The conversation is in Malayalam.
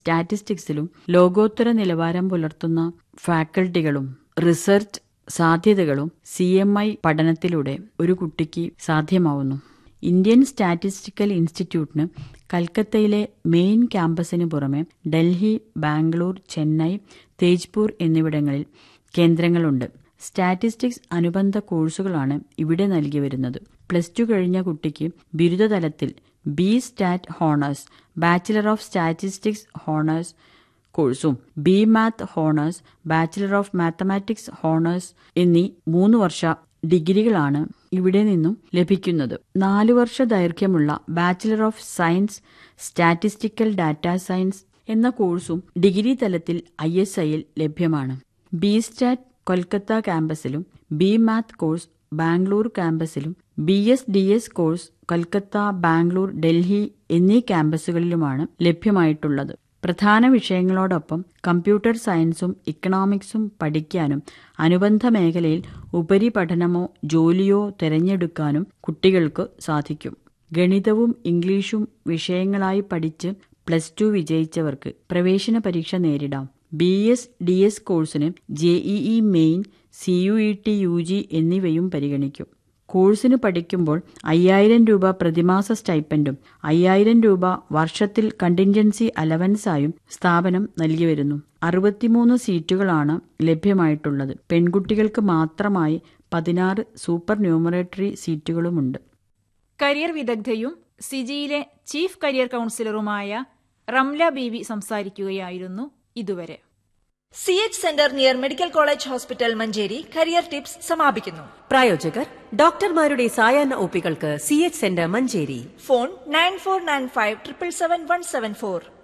സ്റ്റാറ്റിസ്റ്റിക്സിലും ലോകോത്തര നിലവാരം പുലർത്തുന്ന ഫാക്കൽറ്റികളും റിസർച്ച് സാധ്യതകളും സി എം ഐ പഠനത്തിലൂടെ ഒരു കുട്ടിക്ക് സാധ്യമാവുന്നു ഇന്ത്യൻ സ്റ്റാറ്റിസ്റ്റിക്കൽ ഇൻസ്റ്റിറ്റ്യൂട്ടിന് കൽക്കത്തയിലെ മെയിൻ ക്യാമ്പസിന് പുറമെ ഡൽഹി ബാംഗ്ലൂർ ചെന്നൈ തേജ്പൂർ എന്നിവിടങ്ങളിൽ കേന്ദ്രങ്ങളുണ്ട് സ്റ്റാറ്റിസ്റ്റിക്സ് അനുബന്ധ കോഴ്സുകളാണ് ഇവിടെ നൽകി വരുന്നത് പ്ലസ് ടു കഴിഞ്ഞ കുട്ടിക്ക് ബിരുദതലത്തിൽ B stat honours bachelor of statistics honours കോഴ്സും B math honours bachelor of mathematics honours എന്നീ മൂന്ന് വർഷ ഡിഗ്രികളാണ് ഇവിടെ നിന്നും ലഭിക്കുന്നത് നാലു വർഷ ദൈർഘ്യമുള്ള bachelor of science statistical data science എന്ന കോഴ്സും ഡിഗ്രി തലത്തിൽ ഐ എസ് ഐയിൽ ലഭ്യമാണ് ബി സ്റ്റാറ്റ് കൊൽക്കത്ത ക്യാമ്പസിലും ബി മാത്ത് കോഴ്സ് ബാംഗ്ലൂർ ക്യാമ്പസിലും B S D S course Kolkata Bangalore Delhi എന്നീ ക്യാമ്പസുകളിലുമാണ് ലഭ്യമായിട്ടുള്ളത് പ്രധാന വിഷയങ്ങളോടൊപ്പം കമ്പ്യൂട്ടർ സയൻസും ഇക്കണോമിക്സും പഠിക്കാനും അനുബന്ധ മേഖലയിൽ ഉപരിപഠനമോ ജോലിയോ തിരഞ്ഞെടുക്കാനും കുട്ടികൾക്ക് സാധിക്കും ഗണിതവും ഇംഗ്ലീഷും വിഷയങ്ങളായി പഠിച്ച് പ്ലസ് ടു വിജയിച്ചവർക്ക് പ്രവേശന പരീക്ഷ നേരിടാം ബി എസ് ഡി എസ് കോഴ്സിന് J E E main C U E T U G എന്നിവയും പരിഗണിക്കും കോഴ്സിന് പഠിക്കുമ്പോൾ അയ്യായിരം രൂപ പ്രതിമാസ സ്റ്റൈപ്പൻഡും അയ്യായിരം രൂപ വർഷത്തിൽ കണ്ടിൻജൻസി അലവൻസായും സ്ഥാപനം നൽകി വരുന്നു അറുപത്തിമൂന്ന് സീറ്റുകളാണ് ലഭ്യമായിട്ടുള്ളത് പെൺകുട്ടികൾക്ക് മാത്രമായി പതിനാറ് സൂപ്പർ ന്യൂമറേറ്ററി സീറ്റുകളുമുണ്ട് കരിയർ വിദഗ്ധയും സിജിയിലെ ചീഫ് കരിയർ കൗൺസിലറുമായ റംല ബീവി സംസാരിക്കുകയായിരുന്നു ഇതുവരെ C H centre near medical college hospital Manjeri career tips സമാപിക്കുന്നു പ്രായോജകർ ഡോക്ടർമാരുടെ സായാഹ്ന ഒപ്പികൾക്ക് C H centre Manjeri phone nine four nine five triple seven one seven four